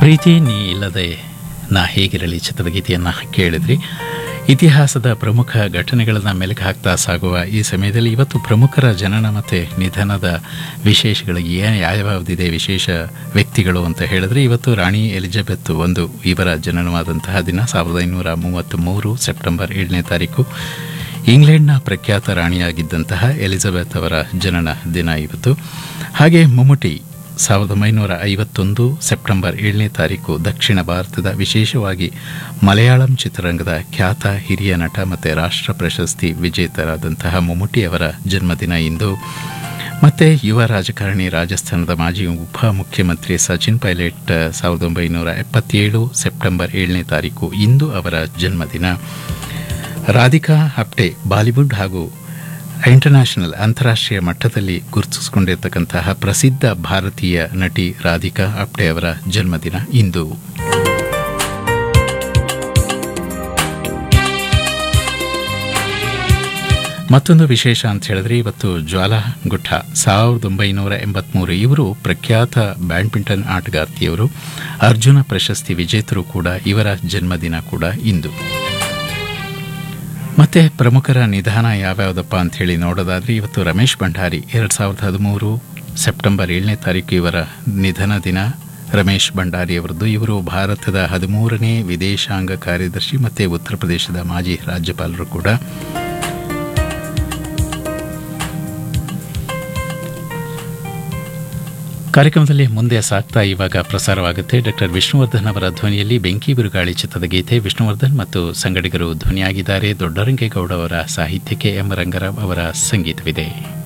ಪ್ರೀತಿ ನೀ ಇಲ್ಲದೆ ನಾ ಹೇಗಿರಲಿ ಚಿತ್ರದ ಗೀತೆಯನ್ನು ಕೇಳಿದ್ರಿ ಇತಿಹಾಸದ ಪ್ರಮುಖ ಘಟನೆಗಳನ್ನು ಮೆಲುಕು ಹಾಕ್ತಾ ಸಾಗುವ ಈ ಸಮಯದಲ್ಲಿ ಇವತ್ತು ಪ್ರಮುಖರ ಜನನ ಮತ್ತು ನಿಧನದ ವಿಶೇಷಗಳು ಏನು ಯಾವ್ಯಾವುದಿದೆ ವಿಶೇಷ ವ್ಯಕ್ತಿಗಳು ಅಂತ ಹೇಳಿದ್ರೆ ಇವತ್ತು ರಾಣಿ ಎಲಿಜಬೆತ್ ಒಂದು ಇವರ ಜನನವಾದಂತಹ ದಿನ ಸಾವಿರದ ಐನೂರ ಮೂವತ್ತ್ಮೂರು ಸೆಪ್ಟೆಂಬರ್ ಏಳನೇ ತಾರೀಕು ಇಂಗ್ಲೆಂಡ್ನ ಪ್ರಖ್ಯಾತ ರಾಣಿಯಾಗಿದ್ದಂತಹ ಎಲಿಜಬೆತ್ ಅವರ ಜನನ ದಿನ ಇವತ್ತು ಹಾಗೆ ಮಮ್ಮುಟಿ ಸಾವಿರದ ಒಂಬೈನೂರ ಐವತ್ತೊಂದು ಸೆಪ್ಟೆಂಬರ್ ಏಳನೇ ತಾರೀಕು ದಕ್ಷಿಣ ಭಾರತದ ವಿಶೇಷವಾಗಿ ಮಲಯಾಳಂ ಚಿತ್ರರಂಗದ ಖ್ಯಾತ ಹಿರಿಯ ನಟ ಮತ್ತು ರಾಷ್ಟ್ರ ಪ್ರಶಸ್ತಿ ವಿಜೇತರಾದಂತಹ ಮಮ್ಮುಟಿ ಅವರ ಜನ್ಮದಿನ ಇಂದು ಮತ್ತು ಯುವ ರಾಜಕಾರಣಿ ರಾಜಸ್ಥಾನದ ಮಾಜಿ ಉಪ ಮುಖ್ಯಮಂತ್ರಿ ಸಚಿನ್ ಪೈಲಟ್ ಸಾವಿರದ ಒಂಬೈನೂರ ಎಪ್ಪತ್ತೇಳು ಸೆಪ್ಟೆಂಬರ್ ಏಳನೇ ತಾರೀಕು ಇಂದು ಅವರ ಜನ್ಮದಿನ ರಾಧಿಕಾ ಅಪ್ಟೆ ಬಾಲಿವುಡ್ ಹಾಗೂ ಇಂಟರ್ನ್ಯಾಷನಲ್ ಅಂತಾರಾಷ್ಟ್ರೀಯ ಮಟ್ಟದಲ್ಲಿ ಗುರುತಿಸಿಕೊಂಡಿರ್ತಕ್ಕಂತಹ ಪ್ರಸಿದ್ಧ ಭಾರತೀಯ ನಟಿ ರಾಧಿಕಾ ಅಪ್ಟೆ ಅವರ ಜನ್ಮದಿನ ಇಂದು ಮತ್ತೊಂದು ವಿಶೇಷ ಅಂತ ಹೇಳಿದ್ರೆ ಇವತ್ತು ಜ್ವಾಲಾ ಗುಟ್ಟ ಸಾವಿರದ ಒಂಬೈನೂರ ಎಂಬತ್ಮೂರು ಇವರು ಪ್ರಖ್ಯಾತ ಬ್ಯಾಡ್ಮಿಂಟನ್ ಆಟಗಾರ್ತಿಯವರು ಅರ್ಜುನ ಪ್ರಶಸ್ತಿ ವಿಜೇತರು ಕೂಡ ಇವರ ಜನ್ಮದಿನ ಕೂಡ ಇಂದು ಮತ್ತೆ ಪ್ರಮುಖರ ನಿಧಾನ ಯಾವ್ಯಾವುದಪ್ಪ ಅಂತ ಹೇಳಿ ನೋಡೋದಾದ್ರೆ ಇವತ್ತು ರಮೇಶ್ ಭಂಡಾರಿ ಎರಡು ಸಾವಿರದ ಹದಿಮೂರು ಸೆಪ್ಟೆಂಬರ್ ಏಳನೇ ತಾರೀಕು ಇವರ ನಿಧನ ದಿನ ರಮೇಶ್ ಭಂಡಾರಿ ಅವರದ್ದು ಇವರು ಭಾರತದ ಹದಿಮೂರನೇ ವಿದೇಶಾಂಗ ಕಾರ್ಯದರ್ಶಿ ಮತ್ತು ಉತ್ತರ ಪ್ರದೇಶದ ಮಾಜಿ ರಾಜ್ಯಪಾಲರು ಕೂಡ ಕಾರ್ಯಕ್ರಮದಲ್ಲಿ ಮುಂದೆ ಸಾಕ್ತಾ ಇವಾಗ ಪ್ರಸಾರವಾಗುತ್ತೆ ಡಾಕ್ಟರ್ ವಿಷ್ಣುವರ್ಧನ್ ಅವರ ಧ್ವನಿಯಲ್ಲಿ ಬೆಂಕಿ ಬಿರುಗಾಳಿ ಚಿತ್ರದ ಗೀತೆ ವಿಷ್ಣುವರ್ಧನ್ ಮತ್ತು ಸಂಗಡಿಗರು ಧ್ವನಿಯಾಗಿದ್ದಾರೆ ದೊಡ್ಡರಂಗೇಗೌಡ ಅವರ ಸಾಹಿತ್ಯಕ್ಕೆ ಎಂ ರಂಗರಾವ್ ಅವರ ಸಂಗೀತವಿದೆ